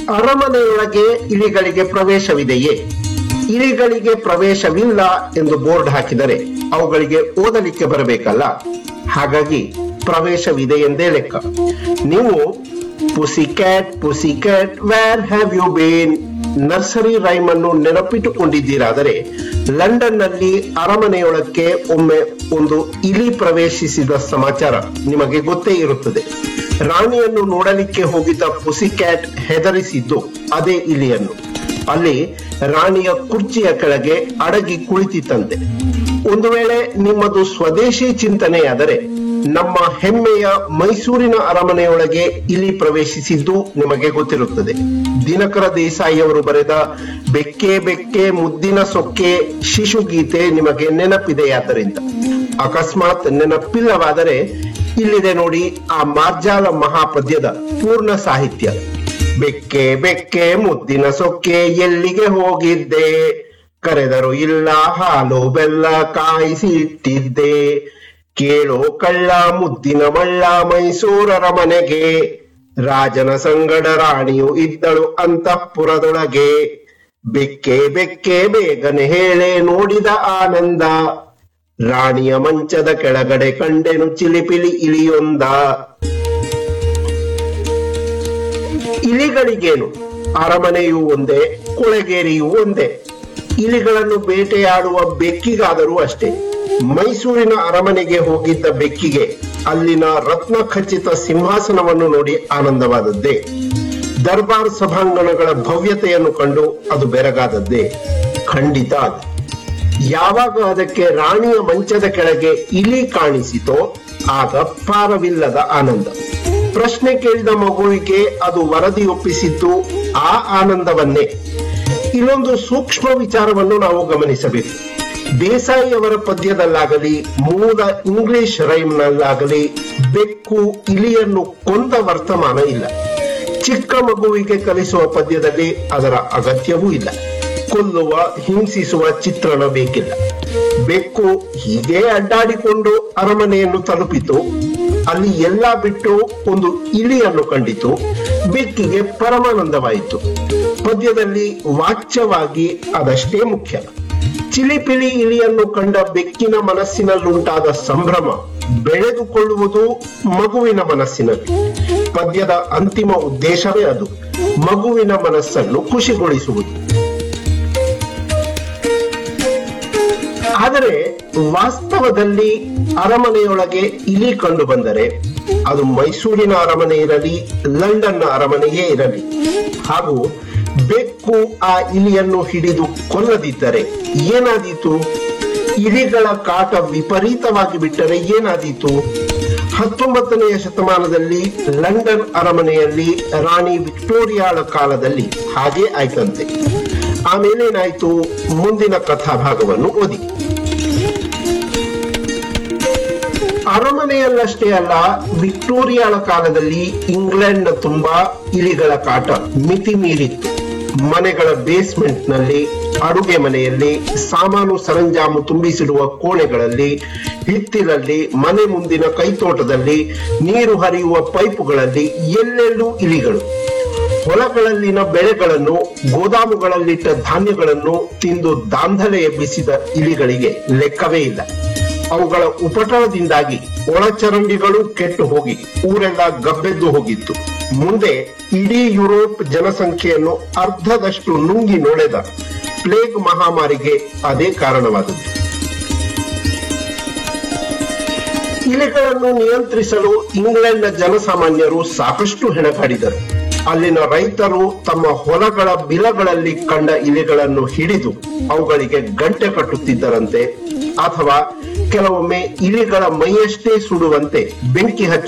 ಅರಮನೆಯೊಳಗೆ ಇಲಿಗಳಿಗೆ ಪ್ರವೇಶವಿದೆಯೇ ಇಲಿಗಳಿಗೆ ಪ್ರವೇಶವಿಲ್ಲ ಎಂದು ಬೋರ್ಡ್ ಹಾಕಿದರೆ ಅವುಗಳಿಗೆ ಓದಲಿಕ್ಕೆ ಬರಬೇಕಲ್ಲ ಹಾಗಾಗಿ ಪ್ರವೇಶವಿದೆ ಎಂದೇ ಲೆಕ್ಕ ನೀವು pussycat pussycat where have you been nursery rhyme ಅನ್ನು ನೆನಪಿಟ್ಟುಕೊಂಡಿದ್ದೀರಾದರೆ ಲಂಡನ್ ನಲ್ಲಿ ಅರಮನೆಯೊಳಕ್ಕೆ ಒಮ್ಮೆ ಒಂದು ಇಲಿ ಪ್ರವೇಶಿಸಿದ ಸಮಾಚಾರ ನಿಮಗೆ ಗೊತ್ತೇ ಇರುತ್ತದೆ ರಾಣಿಯನ್ನು ನೋಡಲಿಕ್ಕೆ ಹೋಗಿದ್ದ ಪುಸಿಕ್ಯಾಟ್ ಹೆದರಿಸಿದ್ದು ಅದೇ ಇಲಿಯನ್ನು ಅಲ್ಲಿ ರಾಣಿಯ ಕುರ್ಚಿಯ ಕೆಳಗೆ ಅಡಗಿ ಕುಳಿತಿತ್ತಂತೆ ಒಂದು ವೇಳೆ ನಿಮ್ಮದು ಸ್ವದೇಶಿ ಚಿಂತನೆಯಾದರೆ ನಮ್ಮ ಹೆಮ್ಮೆಯ ಮೈಸೂರಿನ ಅರಮನೆಯೊಳಗೆ ಇಲಿ ಪ್ರವೇಶಿಸಿದ್ದು ನಿಮಗೆ ಗೊತ್ತಿರುತ್ತದೆ ದಿನಕರ ದೇಸಾಯಿ ಅವರು ಬರೆದ ಬೆಕ್ಕೆ ಬೆಕ್ಕೆ ಮುದ್ದಿನ ಸೊಕ್ಕೆ ಶಿಶುಗೀತೆ ನಿಮಗೆ ನೆನಪಿದೆಯಾದ್ದರಿಂದ ಅಕಸ್ಮಾತ್ ನೆನಪಿಲ್ಲವಾದರೆ ಇಲ್ಲಿದೆ ನೋಡಿ ಆ ಮಾರ್ಜಾಲ ಮಹಾಪದ್ಯದ ಪೂರ್ಣ ಸಾಹಿತ್ಯ ಬೆಕ್ಕೆ ಬೆಕ್ಕೆ ಮುದ್ದಿನ ಸೊಕ್ಕೆ ಎಲ್ಲಿಗೆ ಹೋಗಿದ್ದೆ ಕರೆದರು ಇಲ್ಲ ಹಾಲು ಬೆಲ್ಲ ಕಾಯಿಸಿ ಇಟ್ಟಿದ್ದೆ ಕೇಳೋ ಕಳ್ಳ ಮುದ್ದಿನ ಮಳ್ಳ ಮೈಸೂರರ ಮನೆಗೆ ರಾಜನ ಸಂಗಡ ರಾಣಿಯು ಇದ್ದಳು ಅಂತಃಪುರದೊಳಗೆ ಬೆಕ್ಕೆ ಬೆಕ್ಕೆ ಬೇಗನೆ ಹೇಳೆ ನೋಡಿದ ಆನಂದ ರಾಣಿಯ ಮಂಚದ ಕೆಳಗಡೆ ಕಂಡೆನು ಚಿಲಿಪಿಲಿ ಇಲಿಯೊಂದ ಇಲಿಗಳಿಗೇನು ಅರಮನೆಯೂ ಒಂದೇ ಕೊಳೆಗೇರಿಯೂ ಒಂದೇ ಇಲಿಗಳನ್ನು ಬೇಟೆಯಾಡುವ ಬೆಕ್ಕಿಗಾದರೂ ಅಷ್ಟೇ ಮೈಸೂರಿನ ಅರಮನೆಗೆ ಹೋಗಿದ್ದ ಬೆಕ್ಕಿಗೆ ಅಲ್ಲಿನ ರತ್ನ ಖಚಿತ ಸಿಂಹಾಸನವನ್ನು ನೋಡಿ ಆನಂದವಾದದ್ದೇ ದರ್ಬಾರ್ ಸಭಾಂಗಣಗಳ ಭವ್ಯತೆಯನ್ನು ಕಂಡು ಅದು ಬೆರಗಾದದ್ದೇ ಖಂಡಿತ ಅದು ಯಾವಾಗ ಅದಕ್ಕೆ ರಾಣಿಯ ಮಂಚದ ಕೆಳಗೆ ಇಲಿ ಕಾಣಿಸಿತೋ ಆಗ ಪಾರವಿಲ್ಲದ ಆನಂದ ಪ್ರಶ್ನೆ ಕೇಳಿದ ಮಗುವಿಗೆ ಅದು ವರದಿ ಒಪ್ಪಿಸಿದ್ದು ಆ ಆನಂದವನ್ನೇ ಇಲ್ಲೊಂದು ಸೂಕ್ಷ್ಮ ವಿಚಾರವನ್ನು ನಾವು ಗಮನಿಸಬೇಕು ದೇಸಾಯಿ ಅವರ ಪದ್ಯದಲ್ಲಾಗಲಿ ಮೂಲ ಇಂಗ್ಲಿಷ್ ರೈಮ್ನಲ್ಲಾಗಲಿ ಬೆಕ್ಕು ಇಲಿಯನ್ನು ಕೊಂದ ವರ್ತಮಾನ ಇಲ್ಲ ಚಿಕ್ಕ ಮಗುವಿಗೆ ಕಲಿಸುವ ಪದ್ಯದಲ್ಲಿ ಅದರ ಅಗತ್ಯವೂ ಇಲ್ಲ ಕೊಲ್ಲುವ ಹಿಂಸಿಸುವ ಚಿತ್ರಣ ಬೇಕಿಲ್ಲ ಬೆಕ್ಕು ಹೀಗೆ ಅಡ್ಡಾಡಿಕೊಂಡು ಅರಮನೆಯನ್ನು ತಲುಪಿತು ಅಲ್ಲಿ ಎಲ್ಲ ಬಿಟ್ಟು ಒಂದು ಇಲಿಯನ್ನು ಕಂಡಿತು ಬೆಕ್ಕಿಗೆ ಪರಮಾನಂದವಾಯಿತು ಪದ್ಯದಲ್ಲಿ ವಾಚ್ಯವಾಗಿ ಅದಷ್ಟೇ ಮುಖ್ಯ ಚಿಲಿಪಿಲಿ ಇಲಿಯನ್ನು ಕಂಡ ಬೆಕ್ಕಿನ ಮನಸ್ಸಿನಲ್ಲುಂಟಾದ ಸಂಭ್ರಮ ಬೆಳೆದುಕೊಳ್ಳುವುದು ಮಗುವಿನ ಮನಸ್ಸಿನಲ್ಲಿ ಪದ್ಯದ ಅಂತಿಮ ಉದ್ದೇಶವೇ ಅದು ಮಗುವಿನ ಮನಸ್ಸನ್ನು ಖುಷಿಗೊಳಿಸುವುದು ಆದರೆ ವಾಸ್ತವದಲ್ಲಿ ಅರಮನೆಯೊಳಗೆ ಇಲಿ ಕಂಡು ಬಂದರೆ ಅದು ಮೈಸೂರಿನ ಅರಮನೆ ಇರಲಿ ಲಂಡನ್ನ ಅರಮನೆಯೇ ಇರಲಿ ಹಾಗೂ ಬೆಕ್ಕು ಆ ಇಲಿಯನ್ನು ಹಿಡಿದು ಕೊಲ್ಲದಿದ್ದರೆ ಏನಾದೀತು ಇಲಿಗಳ ಕಾಟ ವಿಪರೀತವಾಗಿ ಬಿಟ್ಟರೆ ಏನಾದೀತು ಹತ್ತೊಂಬತ್ತನೆಯ ಶತಮಾನದಲ್ಲಿ ಲಂಡನ್ ಅರಮನೆಯಲ್ಲಿ ರಾಣಿ ವಿಕ್ಟೋರಿಯಾಳ ಕಾಲದಲ್ಲಿ ಹಾಗೆ ಆಯ್ತಂತೆ ಆಮೇಲೇನಾಯ್ತು ಮುಂದಿನ ಕಥಾಭಾಗವನ್ನು ಓದಿ ಅರಮನೆಯಲ್ಲಷ್ಟೇ ಅಲ್ಲ ವಿಕ್ಟೋರಿಯಾಳ ಕಾಲದಲ್ಲಿ ಇಂಗ್ಲೆಂಡ್ನ ತುಂಬಾ ಇಲಿಗಳ ಕಾಟ ಮಿತಿ ಮೀರಿತ್ತು ಮನೆಗಳ ಬೇಸ್ಮೆಂಟ್ ನಲ್ಲಿ ಅಡುಗೆ ಮನೆಯಲ್ಲಿ ಸಾಮಾನು ಸರಂಜಾಮು ತುಂಬಿಸಿಡುವ ಕೋಣೆಗಳಲ್ಲಿ ಹಿತ್ತಿಲಲ್ಲಿ ಮನೆ ಮುಂದಿನ ಕೈತೋಟದಲ್ಲಿ ನೀರು ಹರಿಯುವ ಪೈಪುಗಳಲ್ಲಿ ಎಲ್ಲೆಲ್ಲೂ ಇಲಿಗಳು ಹೊಲಗಳಲ್ಲಿನ ಬೆಳೆಗಳನ್ನು ಗೋದಾಮುಗಳಲ್ಲಿಟ್ಟ ಧಾನ್ಯಗಳನ್ನು ತಿಂದು ದಾಂಧಲೆ ಎಬ್ಬಿಸಿದ ಇಲಿಗಳಿಗೆ ಲೆಕ್ಕವೇ ಇಲ್ಲ ಅವುಗಳ ಉಪಟಳದಿಂದಾಗಿ ಒಳಚರಂಡಿಗಳು ಕೆಟ್ಟು ಹೋಗಿ ಊರೆಲ್ಲ ಗಬ್ಬೆದ್ದು ಹೋಗಿತ್ತು ಮುಂದೆ ಇಡೀ ಯುರೋಪ್ ಜನಸಂಖ್ಯೆಯನ್ನು ಅರ್ಧದಷ್ಟು ನುಂಗಿ ನೋಳೆದ ಪ್ಲೇಗ್ ಮಹಾಮಾರಿಗೆ ಅದೇ ಕಾರಣವಾದದ್ದು ಇಲಿಗಳನ್ನು ನಿಯಂತ್ರಿಸಲು ಇಂಗ್ಲೆಂಡ್ನ ಜನಸಾಮಾನ್ಯರು ಸಾಕಷ್ಟು ಹೆಣಗಾಡಿದರು ಅಲ್ಲಿನ ರೈತರು ತಮ್ಮ ಹೊಲಗಳ ಬಿಲಗಳಲ್ಲಿ ಕಂಡ ಇಲಿಗಳನ್ನು ಹಿಡಿದು ಅವುಗಳಿಗೆ ಗಂಟೆ ಕಟ್ಟುತ್ತಿದ್ದರಂತೆ ಅಥವಾ ಕೆಲವೊಮ್ಮೆ ಇಲಿಗಳ ಮೈಯಷ್ಟೇ ಸುಡುವಂತೆ ಬೆಂಕಿ ಹಚ್ಚು